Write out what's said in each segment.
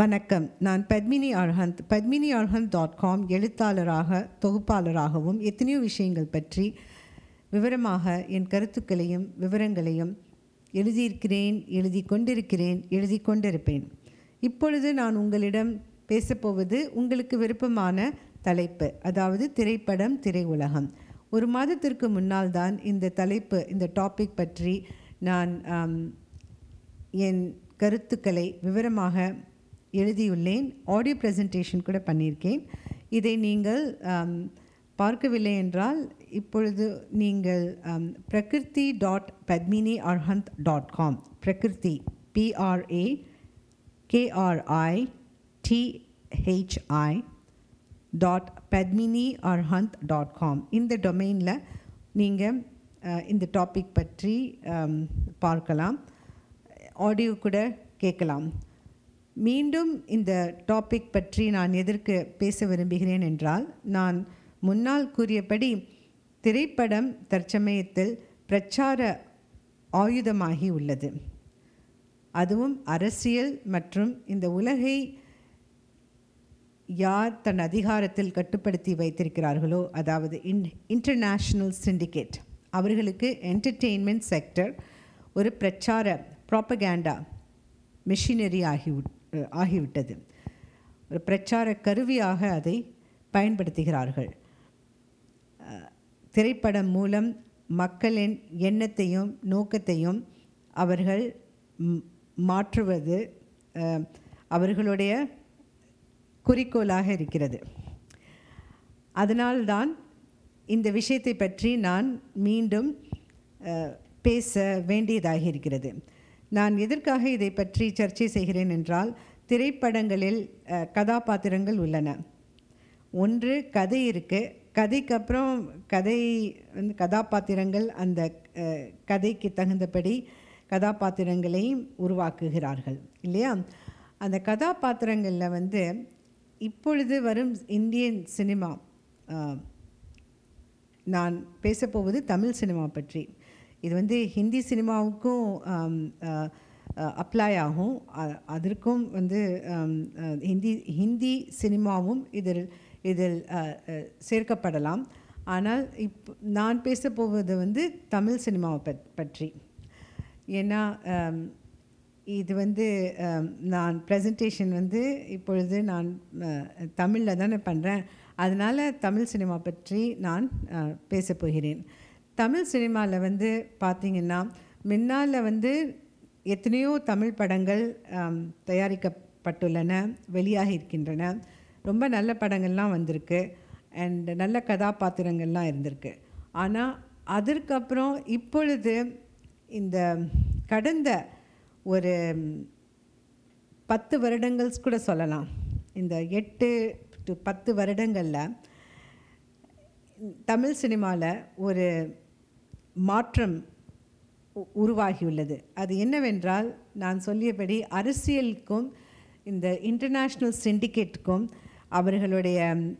வணக்கம் நான் Padmini Arhanth Padmini Arhanth dot com எழுத்தாளராக தொகுப்பாளராகவும் எத்தனையோ விஷயங்கள் பற்றி விவரமாக என் கருத்துக்களையும் விவரங்களையும் எழுதியிருக்கிறேன் எழுதி கொண்டிருக்கிறேன் எழுதி கொண்டிருப்பேன் இப்பொழுது நான் உங்களிடம் பேசப்போவது உங்களுக்கு விருப்பமான தலைப்பு அதாவது திரைப்படம் திரையுலகம் ஒரு மாதத்திற்கு முன்னால் தான் இந்த தலைப்பு இந்த டாபிக் பற்றி நான் ஆம், என் கருத்துக்களை விவரமாக எழுதியுள்ளேன் ஆடியோ ப்ரெசன்டேஷன் கூட பண்ணியிருக்கேன் இதை நீங்கள் ஆம், பார்க்கவில்லை என்றால் இப்பொழுது நீங்கள் ஆம், Prakriti dot Padmini Arhanth dot com Prakriti PRA KRI DHI dot Padmini Arhanth dot com இந்த டொமைனில் நீங்கள் இந்த டாபிக் பற்றி ஆம், பார்க்கலாம் ஆடியோ கூட கேட்கலாம் மீண்டும் இந்த டாபிக் பற்றி நான் எதற்கு பேச விரும்புகிறேன் என்றால் நான் முன்னால் கூறியபடி திரைப்படம் தற்சமயத்தில் பிரச்சார ஆயுதமாகி உள்ளது அதுவும் அரசியல் மற்றும் இந்த உலகை யார் தன் அதிகாரத்தில் கட்டுப்படுத்தி வைத்திருக்கிறார்களோ அதாவது இன் இன்டர்நேஷ்னல் சிண்டிகேட் அவர்களுக்கு என்டர்டெயின்மெண்ட் செக்டர் ஒரு பிரச்சார ப்ராப்பகேண்டா மிஷினரி ஆகி ஆகிவிட்டது ஒரு பிரச்சார கருவியாக அதை பயன்படுத்துகிறார்கள் அஹ், திரைப்படம் மூலம் மக்களின் எண்ணத்தையும் நோக்கத்தையும் அவர்கள் ம், மாற்றுவது அஹ், அவர்களுடைய குறிக்கோளாக இருக்கிறது அதனால்தான் இந்த விஷயத்தை பற்றி நான் மீண்டும் அஹ், பேச வேண்டியதாக இருக்கிறது நான் எதற்காக இதை பற்றி சர்ச்சை செய்கிறேன் என்றால் திரைப்படங்களில் அஹ், கதாபாத்திரங்கள் உள்ளன ஒன்று கதை இருக்குது கதைக்கு அப்புறம் கதை வந்து கதாபாத்திரங்கள் அந்த அஹ், கதைக்கு தகுந்தபடி கதாபாத்திரங்களையும் உருவாக்குகிறார்கள் இல்லையா அந்த கதாபாத்திரங்களில் வந்து இப்பொழுது வரும் இந்தியன் சினிமா அஹ், நான் பேசப்போவது தமிழ் சினிமா பற்றி இது வந்து ஹிந்தி சினிமாவுக்கும் அப்ளை ஆகும் அ- அதற்கும் வந்து ஆம், அஹ், ஹிந்தி ஹிந்தி சினிமாவும் இதில் இதில் அஹ், அஹ், சேர்க்கப்படலாம் ஆனால் இப் நான் பேசப்போவது வந்து தமிழ் சினிமாவை பத் பற்றி ஏன்னா ஆம், இது வந்து ஆம், நான் ப்ரெசன்டேஷன் வந்து இப்பொழுது நான் தமிழில் தானே பண்ணுறேன் அதனால் தமிழ் சினிமா பற்றி நான் பேசப் போகிறேன் தமிழ் சினிமாவில் வந்து பார்த்திங்கன்னா முன்னால் வந்து எத்தனையோ தமிழ் படங்கள் ஆம், தயாரிக்கப்பட்டுள்ளன வெளியாகி இருக்கின்றன ரொம்ப நல்ல படங்கள்லாம் வந்திருக்கு அண்ட் நல்ல கதாபாத்திரங்கள்லாம் இருந்திருக்கு ஆனால் அதற்கப்புறம் இப்பொழுது இந்த கடந்த ஒரு பத்து வருடங்கள் கூட சொல்லலாம் இந்த எட்டு டு பத்து வருடங்களில் தமிழ் சினிமாவில் ஒரு மாற்றம் உ- உருவாகியுள்ளது அது என்னவென்றால் நான் சொல்லியபடி அரசியலுக்கும் இந்த இன்டர்நேஷ்னல் சிண்டிகேட்டுக்கும் அவர்களுடைய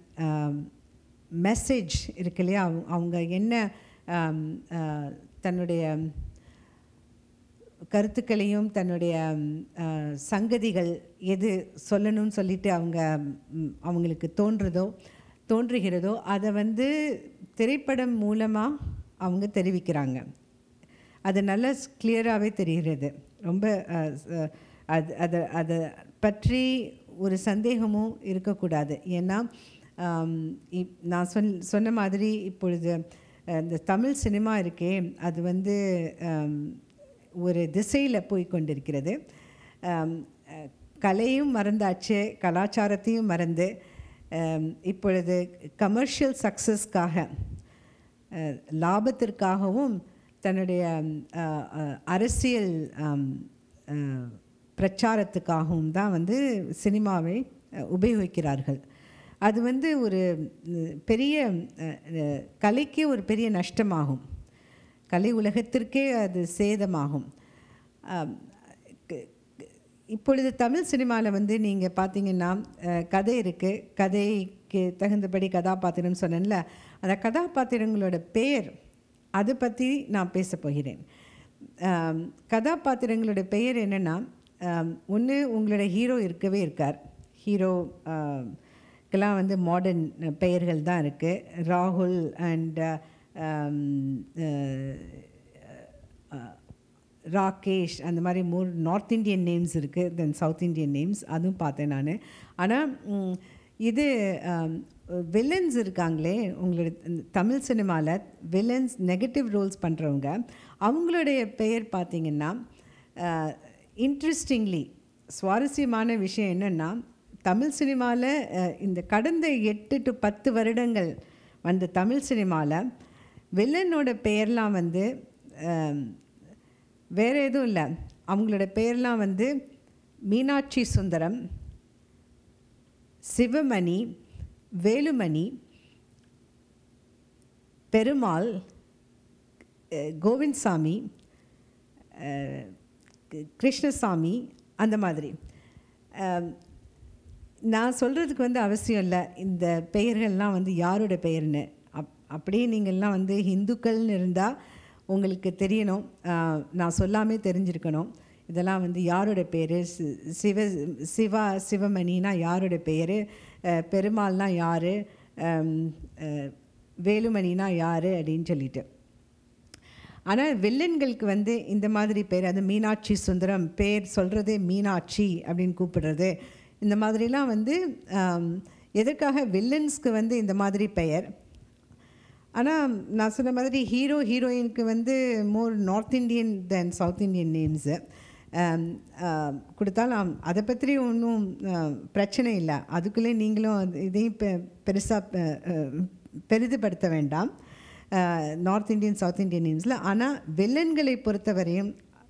மெசேஜ் இருக்கு இல்லையா அவங்க- அவங்க என்ன ஆம், ஆ, தன்னுடைய கருத்துக்களையும் தன்னுடைய ம், அஹ், சங்கதிகள் எது சொல்லணும்னு சொல்லிட்டு அவங்க ம், அவங்களுக்கு தோன்றுதோ தோன்றுகிறதோ அதை வந்து திரைப்படம் மூலமாக அவங்க தெரிவிக்கிறாங்க அது நல்ல கிளியராகவே தெரிகிறது ரொம்ப அஹ், ச- அது அதை அதை பற்றி ஒரு சந்தேகமும் இருக்கக்கூடாது ஏன்னா ஆம், இப்- நான் சொன் சொன்ன மாதிரி இப்பொழுது அஹ், இந்த தமிழ் சினிமா இருக்கே அது வந்து ஆம், ஒரு திசையில் போய் கொண்டிருக்கிறது ஆம், அஹ், கலையும் மறந்தாச்சு கலாச்சாரத்தையும் மறந்து ஆம், இப்பொழுது கமர்ஷியல் சக்ஸஸ்க்காக அஹ், லாபத்திற்காகவும் தன்னுடைய அஹ், அஹ், அரசியல் ஆம், அஹ், பிரச்சாரத்துக்காகவும் தான் வந்து சினிமாவை அஹ், உபயோகிக்கிறார்கள் அது வந்து ஒரு உம், பெரிய அஹ், அஹ், கலைக்கு ஒரு பெரிய நஷ்டமாகும் கலை உலகத்திற்கே அது சேதமாகும் ஆம், க- க- இப்பொழுது தமிழ் சினிமாவில் வந்து நீங்கள் பார்த்தீங்கன்னா அஹ், கதை இருக்குது கதைக்கு தகுந்தபடி கதாபாத்திரம் சொன்னேன்ல அந்த கதாபாத்திரங்களோட பெயர் அதை பற்றி நான் பேச போகிறேன் ஆம், கதாபாத்திரங்களோட பெயர் என்னென்னா ஒன்று உங்களோட ஹீரோ இருக்கவே இருக்கார் ஹீரோ க்கெல்லாம் வந்து மாடர்ன் பெயர்கள் தான் இருக்குது ராகுல் அண்ட் ராகேஷ் அந்த மாதிரி மோர் நார்த் இந்தியன் நேம்ஸ் இருக்குது தென் சவுத் இந்தியன் நேம்ஸ் அதுவும் பார்த்தேன் நான் ஆனால் ம், இது வில்லன்ஸ் இருக்காங்களே உங்களோட இந்த தமிழ் சினிமாவில் வில்லன்ஸ் நெகட்டிவ் ரோல்ஸ் பண்ணுறவங்க அவங்களுடைய பெயர் பார்த்தீங்கன்னா இன்ட்ரெஸ்டிங்லி சுவாரஸ்யமான விஷயம் என்னென்னா தமிழ் சினிமாவில் இந்த கடந்த எட்டு டு பத்து வருடங்கள் வந்த தமிழ் சினிமாவில் வில்லனோட பெயர்லாம் வந்து அஹ், வேறு எதுவும் இல்லை அவங்களோட பெயர்லாம் வந்து மீனாட்சி சுந்தரம் சிவமணி வேலுமணி பெருமாள் அஹ், கோவிந்த்சாமி அஹ், கி- கிருஷ்ணசாமி அந்த மாதிரி அஹ், நான் சொல்கிறதுக்கு வந்து அவசியம் இல்லை இந்த பெயர்கள்லாம் வந்து யாரோட பெயர்னு அப் அப்படியே நீங்கள்லாம் வந்து ஹிந்துக்கள்னு இருந்தால் உங்களுக்கு தெரியணும் அஹ், நான் சொல்லாமே தெரிஞ்சிருக்கணும் இதெல்லாம் வந்து யாரோட பேர் சிவ சிவா சிவமணினா யாரோட பேர் பெருமாள்னா யார் வேலுமணினா யார் அப்படின்னு சொல்லிட்டு ஆனால் வில்லன்களுக்கு வந்து இந்த மாதிரி பேர் அது மீனாட்சி சுந்தரம் பேர் சொல்கிறதே மீனாட்சி அப்படின்னு கூப்பிடுறது இந்த மாதிரிலாம் வந்து ஆம், எதற்காக வில்லன்ஸ்க்கு வந்து இந்த மாதிரி பெயர் ஆனால் நான் சொன்ன மாதிரி ஹீரோ ஹீரோயினுக்கு வந்து மோர் நார்த் இந்தியன் தென் சவுத் இந்தியன் நேம்ஸு கொடுத்தாலும் அதை பற்றி ஒன்றும் பிரச்சனை இல்லை அதுக்குள்ளே நீங்களும் அது- இதையும் பெ பெருசாக பெரிதுபடுத்த வேண்டாம் நார்த் இந்தியன் சவுத் இந்தியன் நேம்ஸில் ஆனால் வில்லன்களை பொறுத்தவரையும்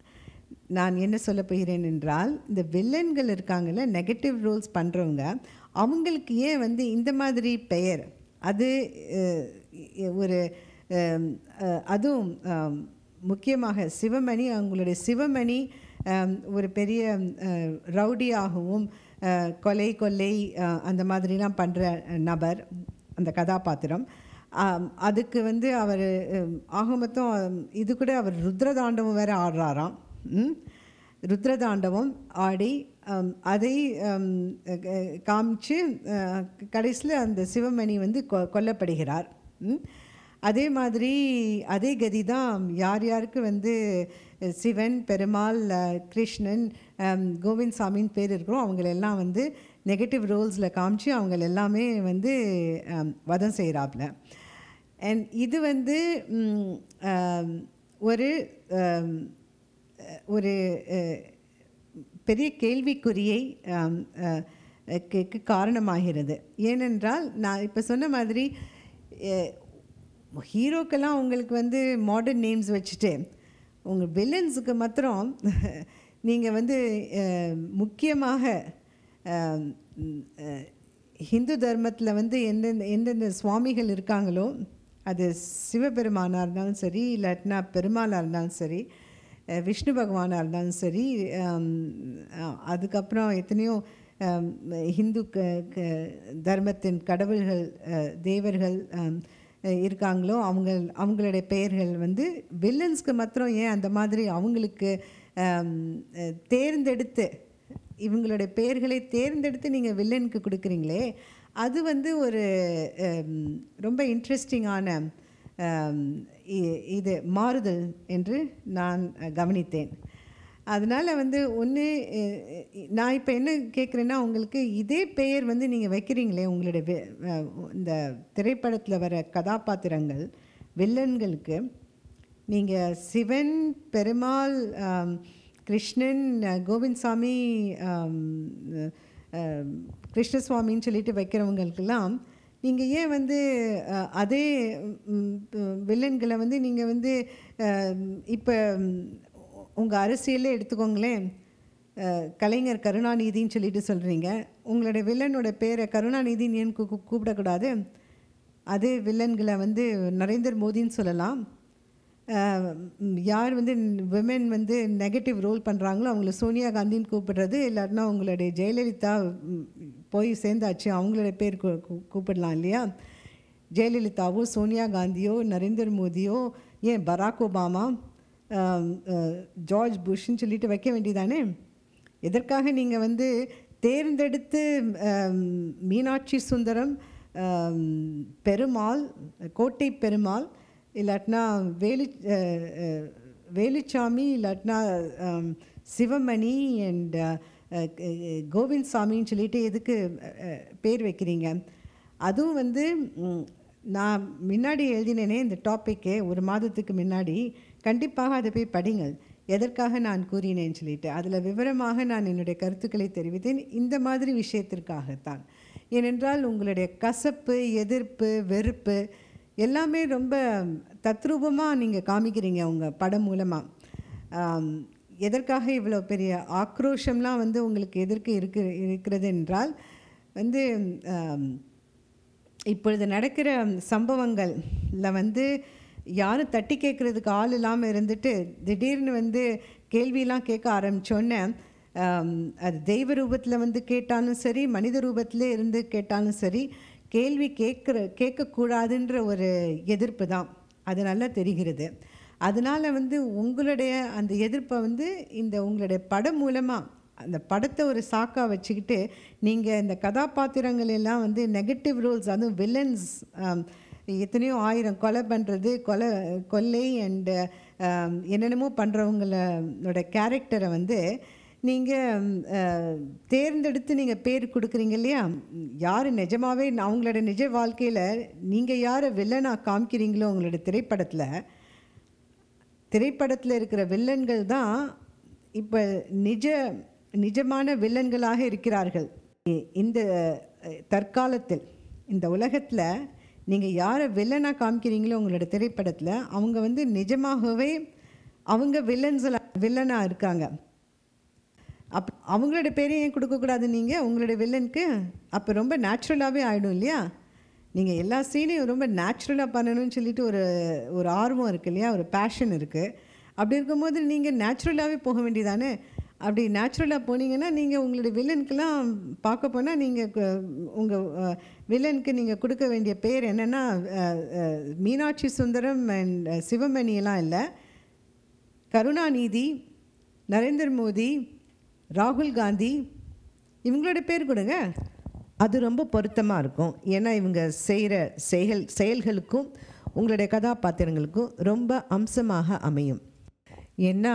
நான் என்ன சொல்ல போகிறேன் என்றால் இந்த வில்லன்கள் இருக்காங்கல்ல நெகட்டிவ் ரோல்ஸ் பண்ணுறவங்க அவங்களுக்கு ஏன் வந்து இந்த மாதிரி பெயர் அது அஹ், ஒரு அஹ், அஹ், அதுவும் அஹ், முக்கியமாக சிவமணி அவங்களுடைய சிவமணி அஹ், ஒரு பெரிய அஹ், ரவுடியாகவும் அஹ், கொலை கொள்ளை அஹ், அந்த மாதிரிலாம் பண்ணுற நபர் அந்த கதாபாத்திரம் ஆம், அதுக்கு வந்து அவர் ஆக மொத்தம் அஹ், இது கூட அவர் ருத்ரதாண்டவம் வேற ஆடுறாராம் ம்? ருத்ரதாண்டவம் ஆடி அம், அதை அம், க- காமிச்சு கடைசியில் அந்த சிவமணி வந்து கொ கொல்லப்படுகிறார் ம்? அதே மாதிரி அதே கதி தான் யார் யாருக்கு வந்து அஹ், சிவன் பெருமாள் அஹ், கிருஷ்ணன் அம், கோவிந்த் சாமின்னு பேர் இருக்கிறோம் அவங்களெல்லாம் வந்து நெகட்டிவ் ரோல்ஸில் காமிச்சு அவங்க எல்லாமே வந்து அம், வதம் செய்கிறாப்புல அண்ட் இது வந்து ம், ஆம், ஒரு ஆம், அஹ், ஒரு அஹ், பெரிய கேள்விக்குறியை ஆம், அஹ், க்கு க்கு காரணமாகிறது ஏனென்றால் நான் இப்போ சொன்ன மாதிரி அஹ், ஹீரோக்கெல்லாம் உங்களுக்கு வந்து மாடர்ன் நேம்ஸ் வச்சுட்டு உங்கள் வில்லன்ஸுக்கு மாத்திரம் நீங்கள் வந்து அஹ், முக்கியமாக அஹ், ம், அஹ், ஹிந்து தர்மத்தில் வந்து எந்தெந்த எந்தெந்த சுவாமிகள் இருக்காங்களோ அது சிவபெருமானாக இருந்தாலும் சரி இல்லாட்டினா பெருமாளாக இருந்தாலும் சரி அஹ், விஷ்ணு பகவானாக இருந்தாலும் சரி ஆம், அஹ், அதுக்கப்புறம் எத்தனையோ ஆம், ஹிந்து க க- தர்மத்தின் கடவுள்கள் அஹ், தேவர்கள் ஆம், அஹ், இருக்காங்களோ அவங்க அவங்களுடைய பெயர்கள் வந்து வில்லன்ஸ்க்கு மாத்திரம் ஏன் அந்த மாதிரி அவங்களுக்கு ஆம், அஹ், தேர்ந்தெடுத்து இவங்களுடைய பெயர்களை தேர்ந்தெடுத்து நீங்கள் வில்லனுக்கு கொடுக்குறீங்களே அது வந்து ஒரு ஆம், ரொம்ப இன்ட்ரெஸ்டிங்கான ஆம், இ- இது மாறுதல் என்று நான் அஹ், கவனித்தேன் அதனால் வந்து ஒன்று நான் இப்போ என்ன கேட்குறேன்னா உங்களுக்கு இதே பெயர் வந்து நீங்கள் வைக்கிறீங்களே உங்களுடைய வி- அஹ், இந்த திரைப்படத்தில் வர கதாபாத்திரங்கள் வில்லன்களுக்கு நீங்கள் சிவன் பெருமாள் ஆம், கிருஷ்ணன் அஹ், கோவிந்த்சாமி ஆம், அஹ், கிருஷ்ணசுவாமின்னு சொல்லிட்டு வைக்கிறவங்களுக்கெல்லாம் நீங்கள் ஏன் வந்து அஹ், அதே ம், ம், வில்லன்களை வந்து நீங்கள் வந்து இப்போ உங்கள் அரசியலே எடுத்துக்கோங்களேன் அஹ், கலைஞர் கருணாநிதின்னு சொல்லிட்டு சொல்கிறீங்க உங்களுடைய வில்லனோட பேரை கருணாநிதின்னு ஏன் கூ- கூ- கூப்பிடக்கூடாது அதே வில்லன்களை வந்து நரேந்திர மோடின்னு சொல்லலாம் அஹ், ம், யார் வந்து விமென் வந்து நெகட்டிவ் ரோல் பண்ணுறாங்களோ அவங்கள சோனியா காந்தின்னு கூப்பிடுறது இல்லாட்டினா உங்களுடைய ஜெயலலிதா ம், போய் சேர்ந்தாச்சு அவங்களோட பேர் கூ- கூ- கூப்பிடலாம் இல்லையா ஜெயலலிதாவோ சோனியா காந்தியோ நரேந்திர மோடியோ ஏன் பராக் ஒபாமா ஆம், அஹ், ஜார்ஜ் புஷ்ன்னு சொல்லிட்டு வைக்க வேண்டியதானே எதற்காக நீங்கள் வந்து தேர்ந்தெடுத்து ஆம், மீனாட்சி சுந்தரம் ஆம், பெருமாள் கோட்டை பெருமாள் இல்லாட்டினா வேலு அஹ், அஹ், வேலுச்சாமி இல்லாட்டினா ஆம், சிவமணி அண்ட் கோவிந்த் சாமின்னு சொல்லிட்டு எதுக்கு அஹ், பேர் வைக்கிறீங்க அதுவும் வந்து ம், நான் முன்னாடி எழுதினேனே இந்த டாப்பிக்கு ஒரு மாதத்துக்கு முன்னாடி கண்டிப்பாக அதை போய் படிங்கள் எதற்காக நான் கூறினேன்னு சொல்லிட்டு அதில் விவரமாக நான் என்னுடைய கருத்துக்களை தெரிவித்தேன் இந்த மாதிரி விஷயத்திற்காகத்தான் ஏனென்றால் உங்களுடைய கசப்பு எதிர்ப்பு வெறுப்பு எல்லாமே ரொம்ப தத்ரூபமாக நீங்கள் காமிக்கிறீங்க உங்கள் படம் மூலமாக எதற்காக இவ்வளோ பெரிய ஆக்ரோஷம்லாம் வந்து உங்களுக்கு எதற்கு இருக்கு இருக்கிறது என்றால் வந்து ஆம், இப்பொழுது நடக்கிற சம்பவங்கள்ல வந்து யாரும் தட்டி கேட்குறதுக்கு ஆள் இல்லாமல் இருந்துட்டு திடீர்னு வந்து கேள்வியெல்லாம் கேட்க ஆரம்பித்தோன்னே அது தெய்வ ரூபத்தில் வந்து கேட்டாலும் சரி மனித ரூபத்தில் இருந்து கேட்டாலும் சரி கேள்வி கேட்குற கேட்கக்கூடாதுன்ற ஒரு எதிர்ப்பு தான் அது நல்லா தெரிகிறது அதனால் வந்து உங்களுடைய அந்த எதிர்ப்பை வந்து இந்த உங்களுடைய படம் மூலமாக அந்த படத்தை ஒரு சாக்காக வச்சுக்கிட்டு நீங்கள் இந்த கதாபாத்திரங்கள் எல்லாம் வந்து நெகட்டிவ் ரோல்ஸ் அதுவும் வில்லன்ஸ் எத்தனையோ ஆயிரம் கொலை பண்ணுறது கொலை கொள்ளை அண்டு என்னென்னமோ பண்ணுறவங்களோட கேரக்டரை வந்து நீங்கள் தேர்ந்தெடுத்து நீங்கள் பேர் கொடுக்குறீங்க இல்லையா யார் நிஜமாகவே அவங்களோட நிஜ வாழ்க்கையில் நீங்கள் யாரை வில்லனாக காமிக்கிறீங்களோ உங்களோட திரைப்படத்தில் திரைப்படத்தில் இருக்கிற வில்லன்கள் தான் இப்போ நிஜ நிஜமான வில்லன்களாக இருக்கிறார்கள் இ- இந்த அஹ், தற்காலத்தில் இந்த உலகத்தில் நீங்கள் யாரை வில்லனாக காமிக்கிறீங்களோ உங்களோட திரைப்படத்தில் அவங்க வந்து நிஜமாகவே அவங்க வில்லன்ஸில் வில்லனாக இருக்காங்க அப் அவங்களோட பேரையும் ஏன் கொடுக்கக்கூடாது நீங்கள் உங்களோட வில்லனுக்கு அப்போ ரொம்ப நேச்சுரலாகவே ஆகிடும் இல்லையா நீங்கள் எல்லா சீனையும் ரொம்ப நேச்சுரலாக பண்ணணும்னு சொல்லிட்டு ஒரு ஒரு ஆர்வம் இருக்கு இல்லையா ஒரு பேஷன் இருக்குது அப்படி இருக்கும்போது நீங்கள் நேச்சுரலாகவே போக வேண்டியதானே அப்படி நேச்சுரலாக போனீங்கன்னா நீங்கள் உங்களுடைய வில்லனுக்கெல்லாம் பார்க்க போனால் நீங்கள் உங்கள் வில்லனுக்கு நீங்கள் கொடுக்க வேண்டிய பேர் என்னென்னா மீனாட்சி சுந்தரம் அண்ட் சிவமணி எல்லாம் இல்லை கருணாநிதி நரேந்திர மோடி ராகுல் காந்தி இவங்களோட பேர் கொடுங்க அது ரொம்ப பொருத்தமாக இருக்கும் ஏன்னா இவங்க செய்கிற செயல் செயல்களுக்கும் உங்களுடைய கதாபாத்திரங்களுக்கும் ரொம்ப அம்சமாக அமையும் ஏன்னா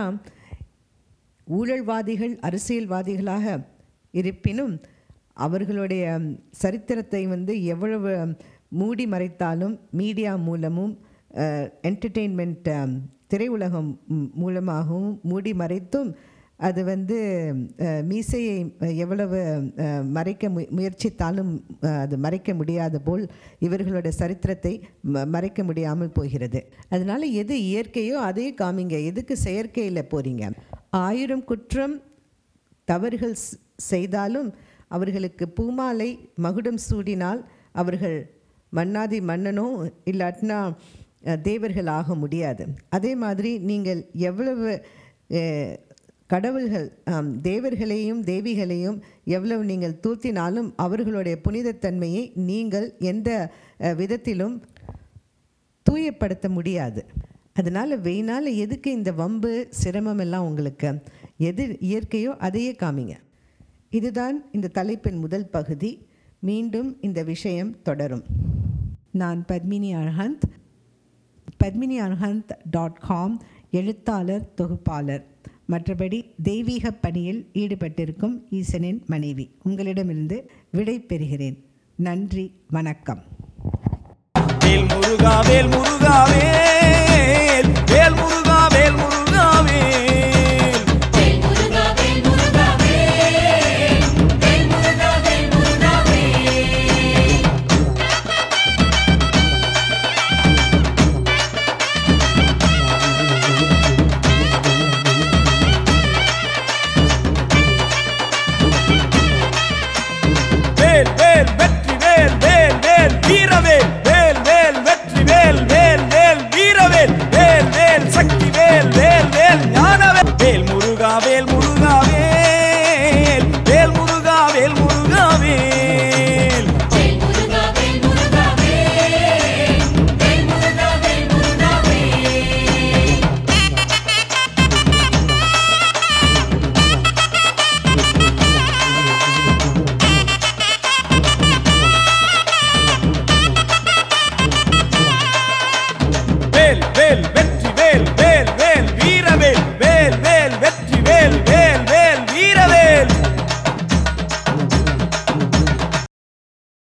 ஊழல்வாதிகள் அரசியல்வாதிகளாக இருப்பினும் அவர்களுடைய சரித்திரத்தை வந்து எவ்வளவு மூடி மறைத்தாலும் மீடியா மூலமும் என்டர்டெயின்மெண்ட் திரையுலகம் ம், மூலமாகவும் மூடி மறைத்தும் அது வந்து அஹ், மீசையை எவ்வளவு அஹ், மறைக்க மு முயற்சித்தாலும் அஹ், அது மறைக்க முடியாத போல் இவர்களோட சரித்திரத்தை ம மறைக்க முடியாமல் போகிறது அதனால் எது இயற்கையோ அதே காமிங்க எதுக்கு செயற்கையில் போகிறீங்க ஆயிரம் குற்றம் தவறுகள் ஸ்- செய்தாலும் அவர்களுக்கு பூமாலை மகுடம் சூடினால் அவர்கள் மன்னாதி மன்னனோ இல்லாட்டினா அஹ், தேவர்கள் ஆக முடியாது அதே மாதிரி நீங்கள் எவ்வளவு அஹ், கடவுள்கள் ஆம், தேவர்களையும் தேவிகளையும் எவ்வளவு நீங்கள் தூத்தினாலும் அவர்களுடைய புனிதத்தன்மையை நீங்கள் எந்த அஹ், விதத்திலும் தூயப்படுத்த முடியாது அதனால் வெயினால் எதுக்கு இந்த வம்பு சிரமம் எல்லாம் உங்களுக்கு எது இயற்கையோ அதையே காமிங்க இதுதான் இந்த தலைப்பின் முதல் பகுதி மீண்டும் இந்த விஷயம் தொடரும் நான் பத்மினி அர்ஹந்த் பத்மினி அர்ஹந்த் டாட் காம் எழுத்தாளர் தொகுப்பாளர் மற்றபடி தெய்வீக பணியில் ஈடுபட்டிருக்கும் ஈசனின் மனைவி உங்களிடமிருந்து விடை பெறுகிறேன் நன்றி வணக்கம் வேல் முருகா வேல் முருகா